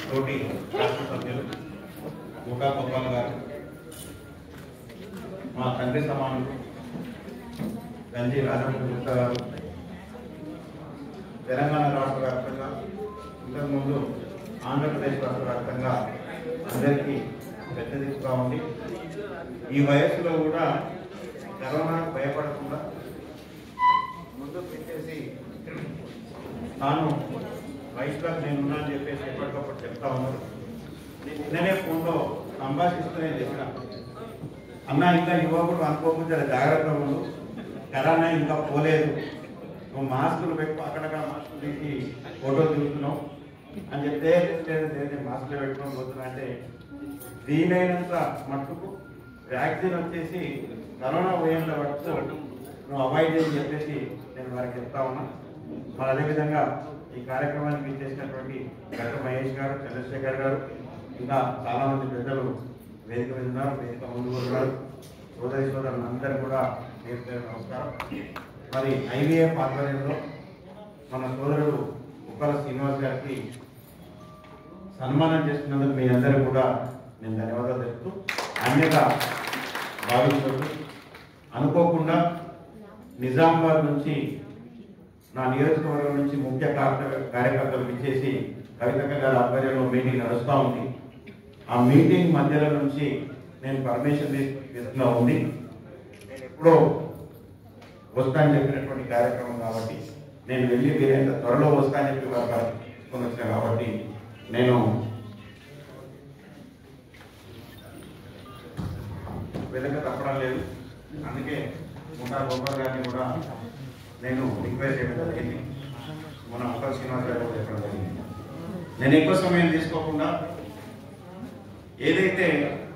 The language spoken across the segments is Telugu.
తోటి శాసనసభ్యులు ముఖా గోపాల్ గారు మా తండ్రి సమానులు గంజి రాజమౌళి గుప్తా గారు తెలంగాణ రాష్ట్ర వ్యాప్తంగా ఇంతకుముందు ఆంధ్రప్రదేశ్ రాష్ట్ర వ్యాప్తంగా అందరికీ పెద్ద దిక్కుగా ఉంది ఈ వయస్సులో కూడా కరోనాకు భయపడకుండా ముందు పెట్టేసి తాను వయసులో నేనున్నా అని చెప్పేసి ఎప్పటికప్పుడు చెప్తా ఉన్నారు నేనే ఫోన్లో సంభాషిస్తూనే చెప్పిన అన్న ఇంకా యువకుడు అనుకోకుండా చాలా జాగ్రత్తగా ఉండు కరోనా ఇంకా పోలేదు నువ్వు మాస్కులు పెట్టు అక్కడక్కడ మాస్కులు తీసి ఫోటోలు తీస్తున్నావు అని చెప్తే లేదు, లేదు, నేను మాస్కులు పెట్టుకొని పోతున్నా అంటే వీలైనంత మట్టుకు వ్యాక్సిన్ వచ్చేసి కరోనా పోయేంత వరకు నువ్వు అవాయిడ్ చేయని చెప్పేసి నేను వారికి చెప్తా ఉన్నా మరి అదేవిధంగా ఈ కార్యక్రమానికి ఇచ్చేసినటువంటి డాక్టర్ మహేష్ గారు చంద్రశేఖర్ గారు ఇంకా చాలా మంది పెద్దలు వేదిక మీద ఉన్నారు వేదిక ముందు కూడా ఉన్నారు సోదరి సోదరులు అందరూ కూడా పేరు పేరు నమస్కారం మరి ఐవీఎఫ్ ఆధ్వర్యంలో మన సోదరుడు ఉప్పల శ్రీనివాస్ గారికి సన్మానం చేస్తున్నందుకు మీ అందరూ కూడా నేను ధన్యవాదాలు తెలుపుతూ అన్యత భావించవద్దు అనుకోకుండా నిజామాబాద్ నుంచి నా నియోజకవర్గం నుంచి ముఖ్య కార్య- కార్యకర్తలు ఇచ్చేసి కవితక్క గారి ఆధ్వర్యంలో మీటింగ్ నడుస్తూ ఉంది ఆ మీటింగ్ మధ్యలో నుంచి నేను పర్మిషన్ తీసుకున్నా ఉంది నేను ఎప్పుడో వస్తానని చెప్పినటువంటి కార్యక్రమం కాబట్టి నేను వెళ్ళి వీలైనంత త్వరలో వస్తానని చెప్పి వారు తీసుకొని వచ్చిన కాబట్టి నేను వెనక తప్పడం లేదు అందుకే ముఠా గోపాల్ గారిని కూడా నేను రిక్వెస్ట్ చేయడం జరిగింది మన ముఖా శ్రీనివాస్ గారు కూడా చెప్పడం జరిగింది నేను ఎక్కువ సమయం తీసుకోకుండా ఏదైతే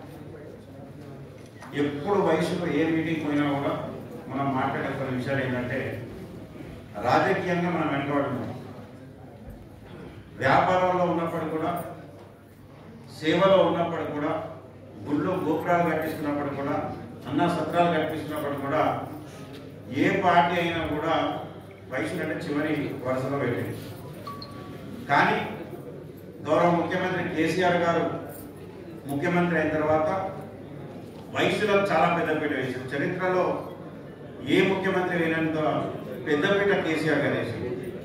ఎప్పుడు వయసులో ఏ మీటింగ్ పోయినా కూడా మనం మాట్లాడే కొన్ని విషయాలు ఏంటంటే రాజకీయంగా మనం వెనుకబడి ఉన్నాం వ్యాపారంలో ఉన్నప్పుడు కూడా సేవలో ఉన్నప్పుడు కూడా గుళ్ళు గోపురాలు కట్టిస్తున్నప్పుడు కూడా అన్న సత్రాలు కట్టిస్తున్నప్పుడు కూడా ఏ పార్టీ అయినా కూడా వయసు అంటే చివరి వరుసలో పెట్టింది కానీ గౌరవ ముఖ్యమంత్రి కేసీఆర్ గారు ముఖ్యమంత్రి అయిన తర్వాత వయసులో చాలా పెద్దపీట వేశారు చరిత్రలో ఏ ముఖ్యమంత్రి అయినంత పెద్దపీట కేసీఆర్ గారు వేశారు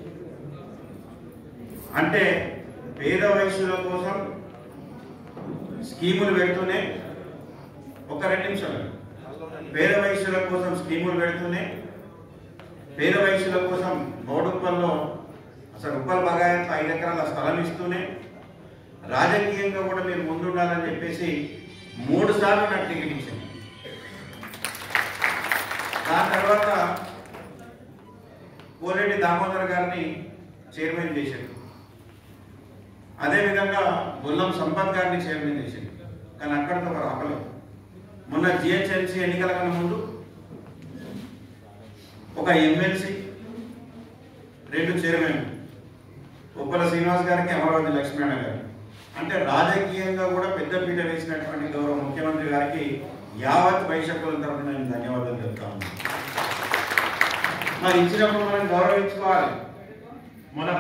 అంటే పేద వయసుల కోసం స్కీములు పెడుతూనే ఒక రెండు నిమిషాలు పేద వయసుల కోసం స్కీములు పెడుతూనే పేద వయసుల కోసం బోడుప్పల్లో అసలు ఉప్పల్ బగాయంతో ఐదు ఎకరాల స్థలం ఇస్తూనే రాజకీయంగా కూడా మీరు ముందుండాలని చెప్పేసి మూడు సార్లు నాకు టికెట్ ఇచ్చింది దాని తర్వాత కోరెడ్డి దామోదర్ గారిని చైర్మన్ చేశారు అదేవిధంగా బొల్లం సంపత్ గారిని చైర్మన్ చేసింది కానీ అక్కడితో వారు ఆపలేదు మొన్న జిహెచ్ఎంసీ ఎన్నికల కన్నా ముందు ఒక ఎమ్మెల్సీ రెండు చైర్మన్ ఉప్పల శ్రీనివాస్ గారికి అమరావతి లక్ష్మీనారాయణ గారికి అంటే రాజకీయంగా కూడా పెద్దపీట వేసినటువంటి గౌరవ ముఖ్యమంత్రి గారికి యావత్ వైశకుల తరఫున నేను ధన్యవాదాలు చెప్తా ఉన్నాను మరి ఇచ్చినప్పుడు మనం గౌరవించుకోవాలి మన